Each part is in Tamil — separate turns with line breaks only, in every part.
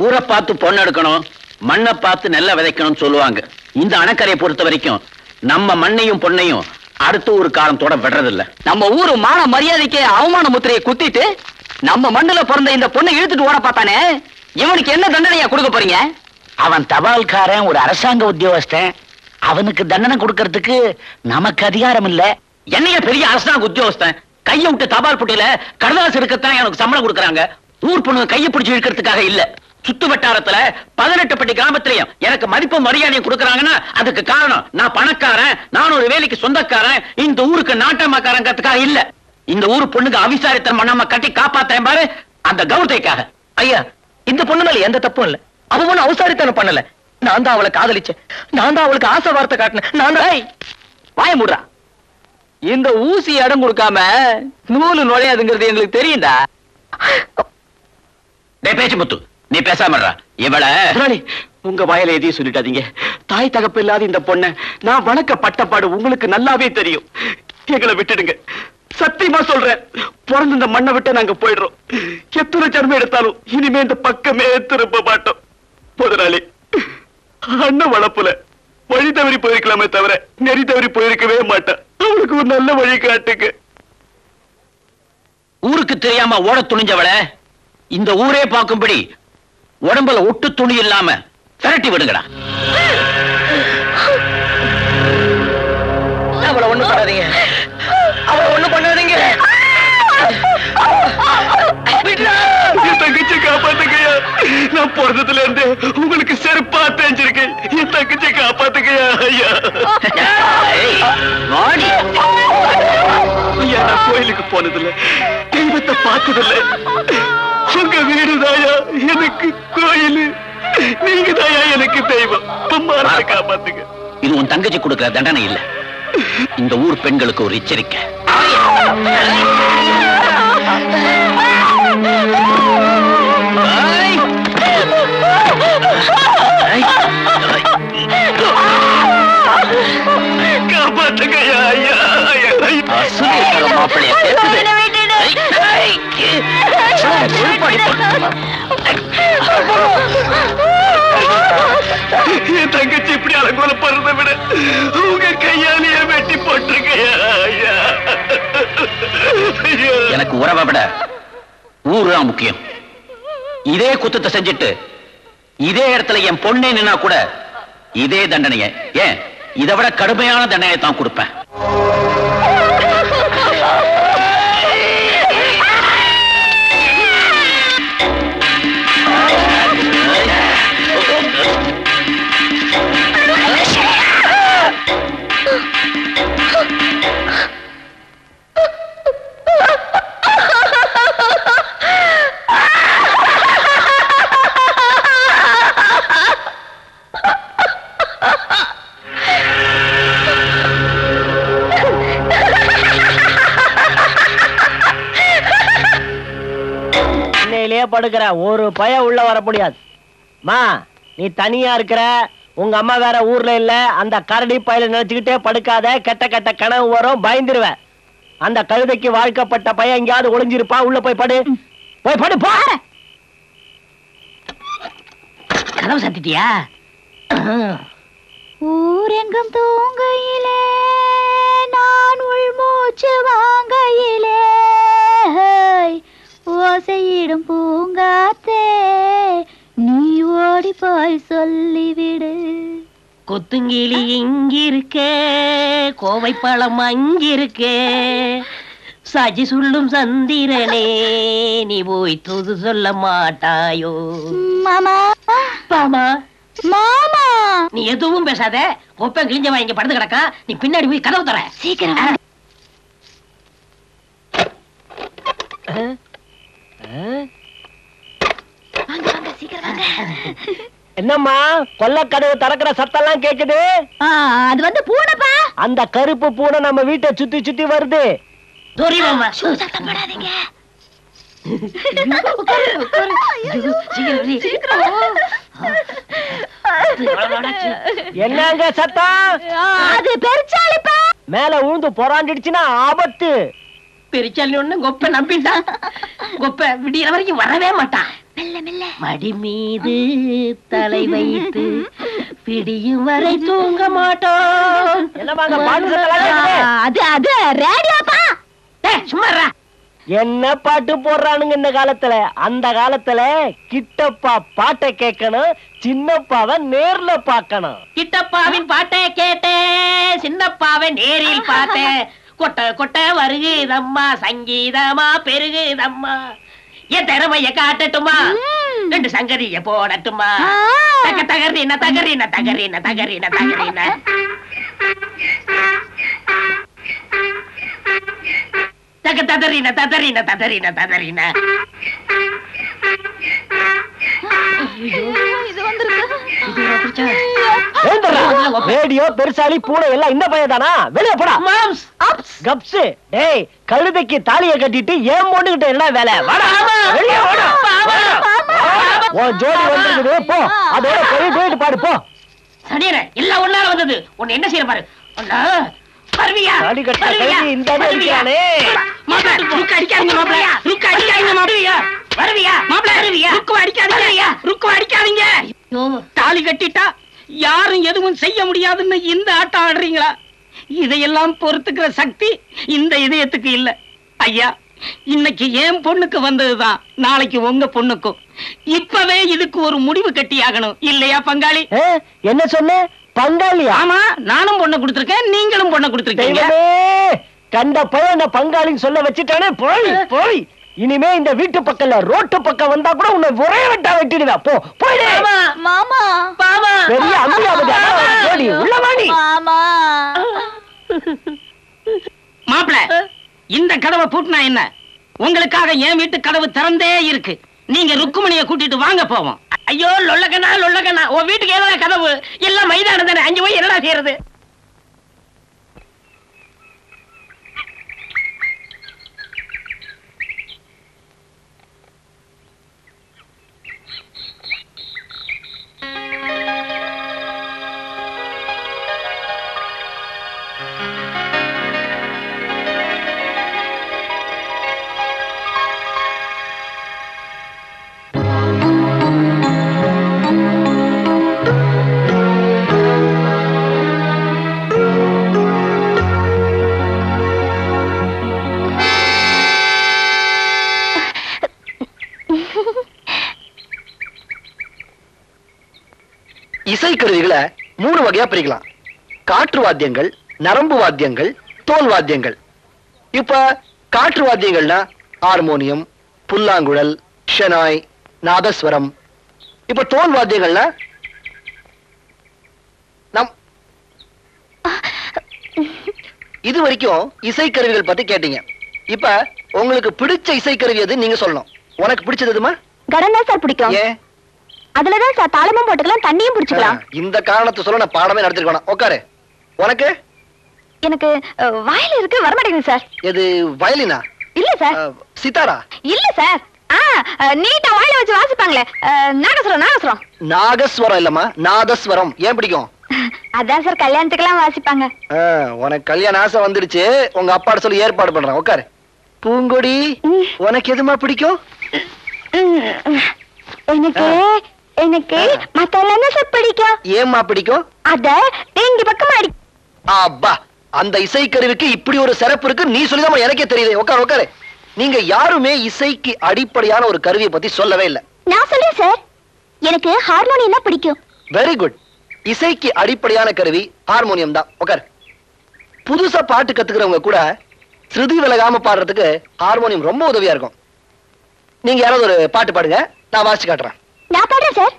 ஊரை பார்த்து பொண்ணு எடுக்கணும் மண்ணை பார்த்து நெல்லை விதைக்கணும்னு சொல்லுவாங்க இந்த அணைக்கரையை பொறுத்த வரைக்கும் நம்ம மண்ணையும் பொண்ணையும் அடுத்த ஒரு காலத்தோட விடுறதில்ல
நம்ம ஊரு மான மரியாதைக்கு அவமான முத்திரையை குத்திட்டு நம்ம மண்ணுல பிறந்த இந்த பொண்ணை இழுத்துட்டு ஓட பார்த்தானே இவனுக்கு என்ன தண்டனையா கொடுக்க போறீங்க
அவன் தபால்காரன் ஒரு அரசாங்க உத்தியோகஸ்தன் அவனுக்கு தண்டனை கொடுக்கறதுக்கு நமக்கு அதிகாரம் இல்ல
என்னைய பெரிய அரசாங்க உத்தியோகஸ்தன் கையை விட்டு தபால் புட்டியில கடதாசு இருக்கத்தான் எனக்கு சம்பளம் கொடுக்கறாங்க ஊர் பொண்ணு கையை பிடிச்சு இழுக்கிறதுக்காக இல்ல சுத்து வட்டாரத்துல பதினெட்டு பட்டி கிராமத்திலையும் எனக்கு மதிப்பும் மரியாதையும் கொடுக்கறாங்கன்னா அதுக்கு காரணம் நான் பணக்காரன் நான் ஒரு வேலைக்கு சொந்தக்காரன் இந்த ஊருக்கு நாட்டமாக்காரங்கிறதுக்காக இல்ல இந்த ஊர் பொண்ணுக்கு அவிசாரித்தனம் பண்ணாம கட்டி காப்பாத்தேன் பாரு அந்த கௌரதைக்காக
ஐயா இந்த பொண்ணு மேல எந்த தப்பும் இல்ல அவ ஒண்ணு அவசாரித்தனம் பண்ணல நான் தான் அவளை காதலிச்சேன் நான் தான் அவளுக்கு ஆசை வார்த்தை காட்டினேன் நான் தான் ஏய், வாய மூடுறா இந்த ஊசி இடம் கொடுக்காம நூலு நுழையாதுங்கிறது எங்களுக்கு தெரியும்டா
டேய் பேச்சு முத்து நீ பேசாம இருடா. இவள
முதலாளி உங்க வாயில எதையும் சொல்லிட்டாதீங்க தாய் தகப்பு இல்லாத இந்த பொண்ண நான் வணக்க பட்டப்பாடு உங்களுக்கு நல்லாவே தெரியும் எங்களை விட்டுடுங்க சத்தியமா சொல்றேன் பிறந்த இந்த மண்ணை விட்டு நாங்க போயிடுறோம் எத்தனை ஜன்மம் எடுத்தாலும் இனிமே இந்த பக்கமே திரும்ப மாட்டோம் முதலாளி அண்ணன் வளப்புல வழி தவறி போயிருக்கலாமே தவிர நெறி தவறி போயிருக்கவே மாட்டேன் அவளுக்கு ஒரு நல்ல வழி காட்டுங்க
ஊருக்கு தெரியாம ஓட துணிஞ்சவள இந்த ஊரே பார்க்கும்படி உடம்புல ஒட்டு துணி இல்லாம திரட்டி விடுங்கடா
அவளை ஒண்ணு பண்ணாதீங்க அவளை ஒண்ணு பண்ணாதீங்க
என் தங்கச்சி காப்பாத்துக்கையா நான் பிறந்ததுல இருந்து உங்களுக்கு செருப்பா தெரிஞ்சிருக்கேன் என் தங்கச்சி காப்பாத்துக்கையா ஐயா
ஏய், வாடி.
ஐயா நான் கோயிலுக்கு போனதில்ல தெய்வத்தை பார்த்ததில்ல உங்க வீடுதாயா எனக்கு கோயில் நீங்க தாயா எனக்கு தெய்வம் அம்மாவை காப்பாத்துங்க
இது உன் தங்கச்சி கொடுக்கிற தண்டனை இல்ல இந்த ஊர் பெண்களுக்கு ஒரு எச்சரிக்கை ஏய். ஏய்.
காப்பாத்துங்கய்யா ஐயா ஐயா ஐயா.
அசூல் இருக்கிற மாப்பிள்ளைய சேர்த்துது. ஏய். ஏய். உருப்படி போட்டு.
என் தங்கச்சி இப்படி அலங்கோல படுறதை விட உங்க கையாலேயே வெட்டி போட்டிருக்கையா ஐயா ஐயா.
எனக்கு உறவை விட ஊரு தான் முக்கியம் இதே குத்தத்தை செஞ்சுட்டு இதே இடத்துல என் பொண்ணே நின்னா கூட இதே தண்டனைய ஏன் இதை விட கடுமையான தண்டனையை தான் கொடுப்பேன்
சென்னையிலேயே படுக்கிற ஒரு பய உள்ள வர முடியாது மா நீ தனியா இருக்கிற உங்க அம்மா வேற ஊர்ல இல்ல அந்த கரடி பையில நினைச்சுக்கிட்டே படுக்காத கெட்ட கெட்ட கனவு வரும் பயந்துருவ அந்த கழுதைக்கு வாழ்க்கப்பட்ட பையன் எங்கேயாவது ஒளிஞ்சிருப்பா உள்ள போய் படு போய் படு போ கதவு சத்திட்டியா
ஊரெங்கும் தூங்கையிலே நான் உள்மூச்சு வாங்கையிலே ஹேய், ஓசையிடும் பூங்காத்தே நீ ஓடி போய் சொல்லிவிடு
கொத்துங்கிளி இங்கிருக்கே கோவை பழம் அங்கிருக்கே சாட்சி சொல்லும் சந்திரனே நீ போய் தூது சொல்ல மாட்டாயோ
மாமா
பாமா
மாமா
நீ எதுவும் பேசாத கொப்பை கிழிஞ்சவன் இங்க படுத்து கிடக்கா நீ பின்னாடி போய் கதவு தர
சீக்கிரம் வா. வாங்க வாங்க சீக்கிரம் வாங்க
என்னம்மா கொல்ல கதவு திறக்கிற சத்தம்லாம் கேக்குது
ஆ, அது வந்து பூனைப்பா
அந்த கருப்பு பூனை நம்ம வீட்டை சுத்தி சுத்தி வருது
ஷூ சத்தம் போடாதீங்க
என்னங்க சத்தம்
அது பெருச்சாளிப்பா
மேல உழுந்து பொறாண்டிடுச்சுன்னா ஆபத்து
பெரிச்சாலி ஒண்ணு கொப்பை நம்பிட்டான் கொப்பை விடியற வரைக்கும் வரவே மாட்டான்
மெல்ல மெல்ல
மடி மீது தலை வைத்து பிடியும் வரை தூங்க மாட்டோம் என்னமாங்க பாட்டு
ஆ, அது அது ரேடியோப்பா
சும்மா என்ன பாட்டு போடுறானுங்க இந்த காலத்துல அந்த காலத்துல கிட்டப்பா பாட்டை கேட்கணும் சின்னப்பாவை நேர்ல பார்க்கணும்
கிட்டப்பாவின் பாட்டை கேட்டேன் சின்னப்பாவை நேரில் பார்த்தேன் கொட்ட கொட்ட வருகுதம்மா சங்கீதமா பெருகுதம்மா என் திறமைய காட்டட்டுமா ரெண்டு சங்கதிய போடட்டுமா
ஆ.
தக தகரின தகரின தகரின தகரின தகரின தக ததறின ததறின ததறின ததறின
இது வந்திருக்கு
ஏந்தர்றா, ரேடியோ பெருசாலி பூனை எல்லாம் இந்த பையன் தானா வெளிய போடா
மாம்ஸ்
கப்ஸ் டேய் கழுதைக்கு தாலிய கட்டிட்டு ஏன் பொண்ணுகிட்ட என்ன வேலை வாடா வெளிய வாடா உன் ஜோடி வந்திருக்குது போ அதோட போய் போயிட்டு பாடு போ
சனியன எல்லாம் ஒன்னால வந்தது உன்னை என்ன செய்யற பாரு ஒன்னா வருவியா
தாலி கட்ட
வருவியா?
கழுவி இந்த அடி
வருவியா?
அடிக்கிறானே.
மாப்பிள, ருக்கு அடிக்காதீங்க மாப்பிள. ருக்கு அடிக்காதீங்க மாப்பிள. வருவியா? மாப்பிள, ருக்கு அடிக்காதீங்க. ருக்கு அடிக்காதீங்க. தாலி கட்டிட்டா யாரும் எதுவும் செய்ய முடியாதுன்னு இந்த ஆட்டம் ஆடுறீங்களா இதையெல்லாம் பொறுத்துக்கிற சக்தி இந்த இதயத்துக்கு இல்ல ஐயா இன்னைக்கு என் பொண்ணுக்கு வந்ததுதான் நாளைக்கு உங்க பொண்ணுக்கும் இப்பவே இதுக்கு ஒரு முடிவு கட்டியாகணும் இல்லையா பங்காளி
ஏ, என்ன சொன்ன பங்காளியா
ஆமா நானும் பொண்ணை கொடுத்திருக்கேன் நீங்களும் பொண்ணை கொடுத்திருக்கீங்க
தெய்வமே கண்ட பையனை பங்காளின்னு சொல்ல வச்சுட்டானே போய் போய் இனிமே இந்த வீட்டு பக்கம்ல ரோட்டு பக்கம் வந்தா கூட உன்னை ஒரே வெட்டா வெட்டிடுவேன் போ போயிடு
மாமா
பாமா
பெரிய அம்பியாவது ஜோடி உள்ள வாடி
மாமா
மாப்பிள இந்த கதவை பூட்டினா என்ன உங்களுக்காக என் வீட்டு கதவு திறந்தே இருக்கு நீங்க ருக்குமணியை கூட்டிட்டு வாங்க போவோம் ஐயோ லொல்லக்கண்ணா லொல்லக்கண்ணா உன் வீட்டுக்கு ஏதா கதவு எல்லாம் மைதானம் தானே அஞ்சு போய் என்னடா செய்யறது
இசைக்கருவிகளை மூணு வகையா பிரிக்கலாம் காற்று வாத்தியங்கள் நரம்பு வாத்தியங்கள் தோல் வாத்தியங்கள் இப்ப காற்று வாத்தியங்கள்னா ஹார்மோனியம் புல்லாங்குழல் ஷெனாய் நாதஸ்வரம் இப்ப தோல் வாத்தியங்கள்னா நம் இது வரைக்கும் இசைக்கருவிகள் பத்தி கேட்டீங்க இப்ப உங்களுக்கு பிடிச்ச இசைக்கருவி எது நீங்க சொல்லணும் உனக்கு பிடிச்சது எதுமா
கடன் தான் சார் பிடிக்கும்
ஏன்
அதுலதான் சார் தாளமும் போட்டுக்கலாம் தண்ணியும் பிடிச்சுக்கலாம்
ஆ, இந்த காரணத்தை சொல்ல நான் பாடமே நடத்திருக்கணும் உட்காரு உனக்கு
எனக்கு அஹ், வாயில இருக்கு வரமாட்டேங்குது சார்
எது வயலினா
இல்ல சார்
ஆ, சித்தாரா
இல்ல சார் ஆ அஹ், நீட்டா வாயில வச்சு வாசிப்பாங்களே அஹ், நாகசுரம் நாகசுரம்
நாகஸ்வரம் இல்லம்மா நாதஸ்வரம் ஏன் பிடிக்கும்
அதான் சார் கல்யாணத்துக்கெல்லாம் வாசிப்பாங்க
ஆ, உனக்கு கல்யாண ஆசை வந்துடுச்சு உங்க அப்பாட்ட சொல்லி ஏற்பாடு பண்றேன் உட்காரு பூங்கொடி
ம்.
உனக்கு எதுமா பிடிக்கும்
ம், எனக்கு எனக்கு மத்த என்ன சார் பிடிக்கும்
ஏம்மா பிடிக்கும்
அத தேங்கி பக்கம் அடி
அப்பா அந்த இசைக்கருவிக்கு இப்படி ஒரு சிறப்பு இருக்கு நீ சொல்லிதான் எனக்கே தெரியுது உட்காரு உட்காரு நீங்க யாருமே இசைக்கு அடிப்படையான ஒரு கருவியை பத்தி சொல்லவே இல்லை
நான் சொல்றேன் சார் எனக்கு ஹார்மோனியம் தான் பிடிக்கும்
வெரி குட் இசைக்கு அடிப்படையான கருவி ஹார்மோனியம் தான் உட்கார் புதுசா பாட்டு கத்துக்கிறவங்க கூட ஸ்ருதி விலகாம பாடுறதுக்கு ஹார்மோனியம் ரொம்ப உதவியா இருக்கும் நீங்க யாராவது ஒரு பாட்டு பாடுங்க நான் வாசிச்சு காட்டுறேன்
நான் பாடுறேன் சார்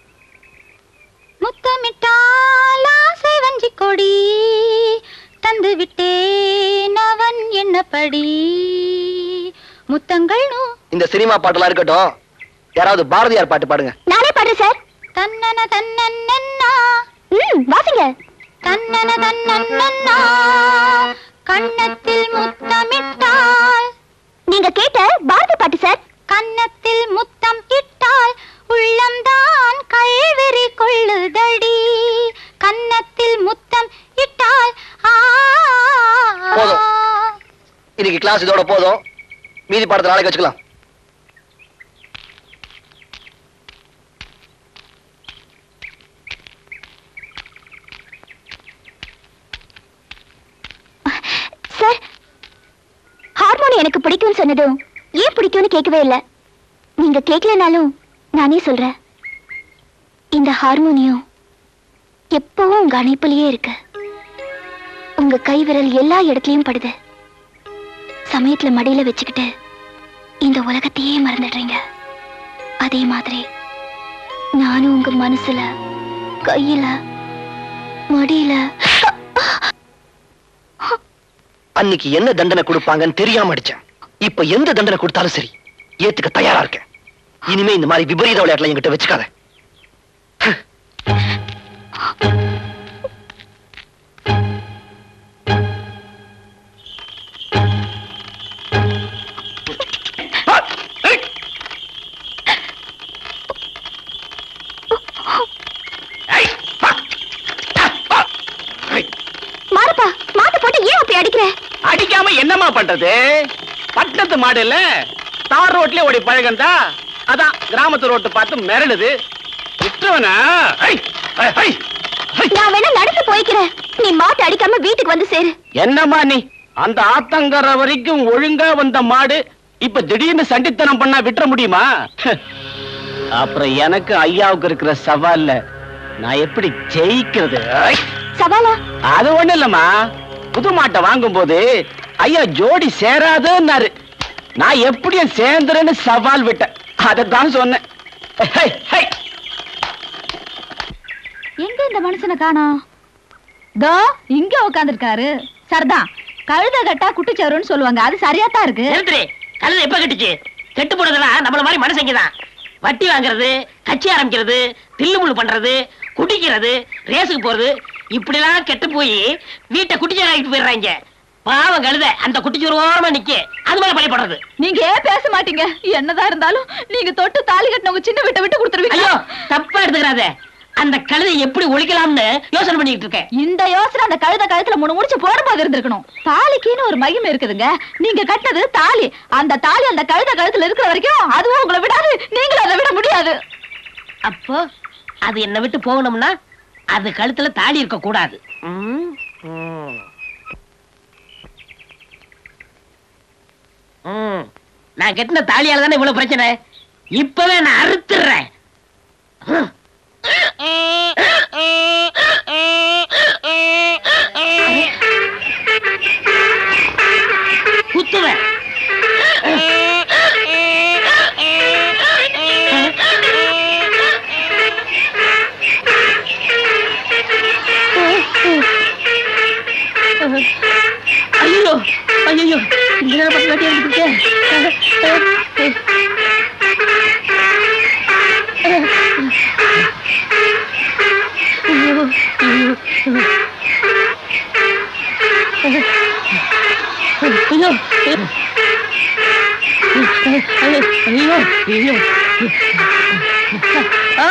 முத்தமிட்டால் ஆசை வஞ்சி கொடி தந்து விட்டேன் அவன் என்னப்படி முத்தங்கள் நூ
இந்த சினிமா பாட்டெல்லாம் இருக்கட்டும் யாராவது பாரதியார் பாட்டு பாடுங்க
நானே பாடுறேன் சார் தன்னன தன்னன்னா ம் வாசிங்க தன்னன தன்னன்னா கன்னத்தில் முத்தமிட்டால் நீங்க கேட்ட பாரதி பாட்டு சார் கன்னத்தில் முத்தம் இட்டால் உள்ளம்தான் கல்வெறி கொள்ளுதடி கன்னத்தில் முத்தம் இட்டால் ஆ
போதும். இன்னைக்கு கிளாஸ் இதோட போதும் மீதி பாடத்தை நாளைக்கு வச்சுக்கலாம்
எனக்கு பிடிக்கும்னு சொன்னதும் ஏன் பிடிக்கும்னு கேட்கவே இல்ல நீங்க கேட்கலனாலும் நானே சொல்றேன் இந்த ஹார்மோனியம் எப்பவும் உங்க அணைப்புலயே இருக்கு உங்க கை விரல் எல்லா இடத்துலயும் படுது சமயத்துல மடியில வச்சுக்கிட்டு இந்த உலகத்தையே மறந்துடுறீங்க அதே மாதிரி நானும் உங்க மனசுல கையில மடியில
அன்னைக்கு என்ன தண்டனை கொடுப்பாங்கன்னு தெரியாம அடிச்சேன் இப்ப எந்த தண்டனை கொடுத்தாலும் சரி ஏத்துக்க தயாரா இருக்கேன் இனிமே இந்த மாதிரி விபரீத விளையாட்டுல என்கிட்ட வச்சுக்காத
மாறுப்பா மாட்டு போட்டு ஏன் அப்படி அடிக்கிற
அடிக்காம என்னம்மா பண்றது பட்டணத்து மாடு இல்ல தார் ரோட்லயே ஓடி பழகந்தா அதான் கிராமத்து ரோட்டு பார்த்து மிரளுது விட்டுருவனா ஐ, ஐ, ஐ, ஐ.
நான் வேணா நடந்து போய்க்கிறேன் நீ மாட்டு அடிக்காம வீட்டுக்கு வந்து சேரு
என்னம்மா நீ அந்த ஆத்தங்கர வரைக்கும் ஒழுங்கா வந்த மாடு இப்ப திடீர்னு சண்டித்தனம் பண்ணா விட்டுற முடியுமா அப்புறம் எனக்கு ஐயாவுக்கு இருக்கிற சவால்ல நான் எப்படி ஜெயிக்கிறது ஐ!
சவாலா
அது ஒண்ணு இல்லம்மா புது மாட்டை வாங்கும்போது ஐயா ஜோடி சேராதுன்னாரு நான் எப்படியும் சேர்ந்துறேன்னு சவால் விட்டேன் அதைத்தான் சொன்னேன் ஹை, ஹை.
எங்க இந்த மனுஷனை காணோம் தோ இங்க உட்காந்துருக்காரு சரிதான் கழுத கட்டா குட்டிச்சவருன்னு சொல்லுவாங்க அது சரியா தான் இருக்கு
நிறுத்துறே கழுதை எப்ப கட்டுச்சு கெட்டு போனதெல்லாம் நம்மள மாதிரி மனுஷங்க தான் வட்டி வாங்குறது கட்சி ஆரம்பிக்கிறது தில்லுமுள்ளு பண்றது குடிக்கிறது ரேஸுக்கு போறது இப்படிலாம் கெட்டு போய் வீட்டை குட்டிச்சோறு ஆகிட்டு போயிடுறாங்க பாவம் கழுத அந்த குட்டிச்சோறு ஓரமா நிக்க அது மேல பழி போடுறது
நீங்க ஏன் பேச மாட்டீங்க என்னதான் இருந்தாலும் நீங்க தொட்டு தாலி கட்டினவங்க சின்ன வீட்டை விட்டு கொடுத்துருவீங்க
ஐயோ தப்பா எடுத்துக்கிறாத அந்த கழுதை எப்படி ஒழிக்கலாம்னு யோசனை பண்ணிட்டு இருக்கேன்
இந்த யோசனை அந்த கழுத கழுத்துல மூணு முடிச்சு போடும்போது இருந்திருக்கணும் தாலிக்குன்னு ஒரு மகிமை இருக்குதுங்க நீங்க கட்டது தாலி அந்த தாலி அந்த கழுத கழுத்துல இருக்கிற வரைக்கும் அதுவும் உங்களை விடாது நீங்களும் அதை விட முடியாது
அப்போ அது என்னை விட்டு போகணும்னா அது கழுத்துல தாலி இருக்க கூடாது ம், ம். ம். நான் கட்டின தாலியால தானே இவ்வளவு பிரச்சனை இப்பவே நான் அறுத்துறேன் குத்துவேன் ஐயோ ஐயோ இந்த நேரம் பத்து வாட்டி எடுத்துக்கிட்டேன் ஐயோ ஐயோ ஐயோ ஆ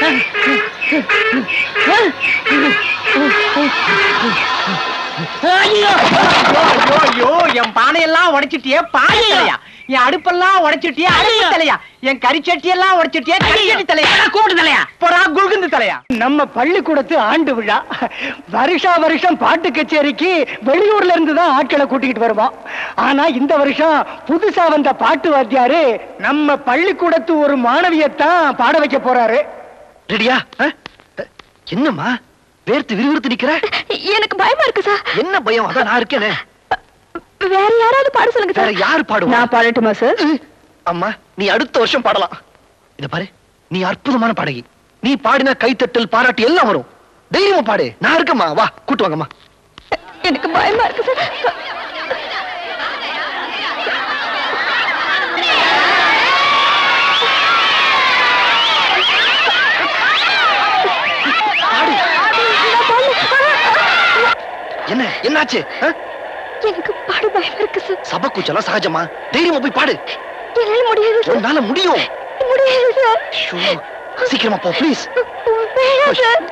ஐயோ
ஐயோ ஐயோ என் பானையெல்லாம் உடைச்சிட்டியே பானை தலையா என் அடுப்பெல்லாம் உடைச்சிட்டியே அடுப்பு தலையா என் கறிச்சட்டி எல்லாம் உடைச்சிட்டியே கறிச்சட்டி தலையா
கூப்பிட்டு தலையா
போடா குல்குந்து தலையா
நம்ம பள்ளிக்கூடத்து ஆண்டு விழா வருஷா வருஷம் பாட்டு கச்சேரிக்கு வெளியூர்ல இருந்து தான் ஆட்களை கூட்டிக்கிட்டு வருவோம் ஆனா இந்த வருஷம் புதுசா வந்த பாட்டு வாத்தியாரு நம்ம பள்ளிக்கூடத்து ஒரு மாணவியத்தான் பாட வைக்க போறாரு
ரெடியா என்னம்மா வேர்த்து விறுவிறுத்து நிக்கிற
எனக்கு பயமா இருக்கு சார்
என்ன பயம் அதான் நான் இருக்கேனே
வேற யாராவது பாட சொல்லுங்க
வேற யார் பாடுவா
பாடட்டுமா சார்
அம்மா நீ அடுத்த வருஷம் பாடலாம் இத பாரு நீ அற்புதமான பாடகி நீ பாடின கைத்தட்டல் பாராட்டு எல்லாம் வரும் தைரியமா பாடு நான் இருக்கேம்மா வா கூட்டு வாங்கம்மா
எனக்கு பயமா இருக்கு சார்
என்ன என்னாச்சு ஆ?
எனக்கு பாட பயமா இருக்கு சார்
சபை கூச்சலாம் சகஜமா தைரியமா போய் பாடு
என்னால முடியாது சார்
உன்னால முடியும்
முடியாது சார்
ஷோ, சீக்கிரமா போ ப்ளீஸ்
வேணாம் சார்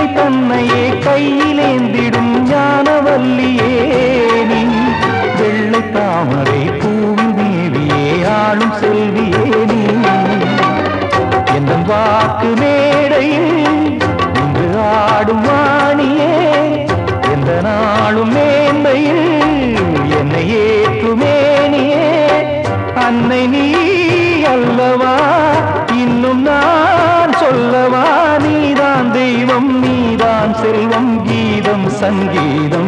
பிள்ளை தன்னையே கையிலேந்திடும் ஞானவல்லியே நீ வெள்ளை தாமரை பூவில் தேவியே ஆளும் செல்வியே நீ என் வாக்கு மேடையில் இன்று ஆடும் வாணியே எந்த நாளும் மேன்மையில் என்னை ஏற்றுமேனியே அன்னை நீ அல்லவா இன்னும் நான் சொல்லவா நீதான் தெய்வம் நீதான் செல்வம் கீதம் சங்கீதம்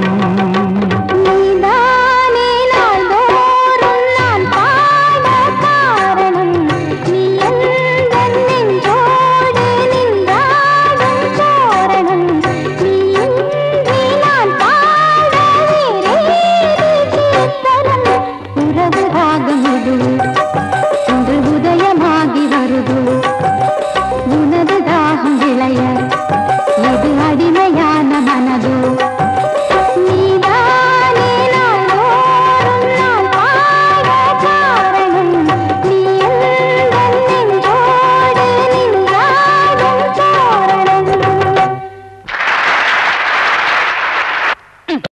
நீதானே நாள்தோறும் நான் பாட காரணம் நீ எந்தன் நெஞ்சோடு நின்றாடும் தோரணம் நீ இன்றி நான் பாட வேறேது கீர்த்தனம் உறவு ராகம் இது இன்று உதயமாகி வருது உனது தாகம் விளைய